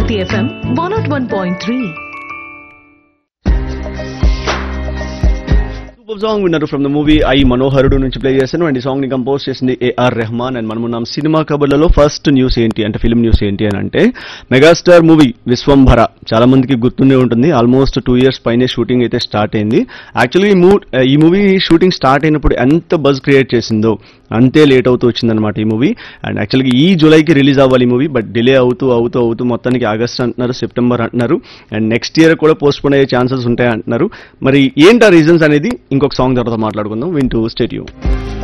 Hit FM 101.3. Super song విన్నారు from the movie I Manoharudu నుంచి play చేశాను అండ్ ఈ సాంగ్ ని కంపోజ్ చేసింది ఏఆర్ రెహమాన్ అండ్ మనమున్నాం సినిమా కబర్లలో ఫస్ట్ న్యూస్ ఏంటి అంటే ఫిల్మ్ న్యూస్ ఏంటి అని అంటే మెగాస్టార్ మూవీ విశ్వంభర చాలా మందికి గుర్తుండే ఉంటుంది ఆల్మోస్ట్ టూ ఇయర్స్ పైనే షూటింగ్ అయితే స్టార్ట్ అయింది యాక్చువల్లీ ఈ మూ ఈ మూవీ షూటింగ్ స్టార్ట్ అయినప్పుడు ఎంత బజ్ క్రియేట్ చేసిందో అంతే లేట్ అవుతూ వచ్చిందనమాట ఈ మూవీ అండ్ యాక్చువల్గా ఈ జూలైకి రిలీజ్ అవ్వాలి ఈ మూవీ బట్ డిలే అవుతూ అవుతూ అవుతూ మొత్తానికి ఆగస్ట్ అంటున్నారు సెప్టెంబర్ అంటున్నారు అండ్ నెక్స్ట్ ఇయర్ కూడా పోస్ట్ పోన్ అయ్యే ఛాన్సెస్ ఉంటాయి అంటున్నారు మరి ఏంటి ఆ రీజన్స్ అనేది ఇంకొక సాంగ్ తర్వాత మాట్లాడుకుందాం వింటూ స్టేడియం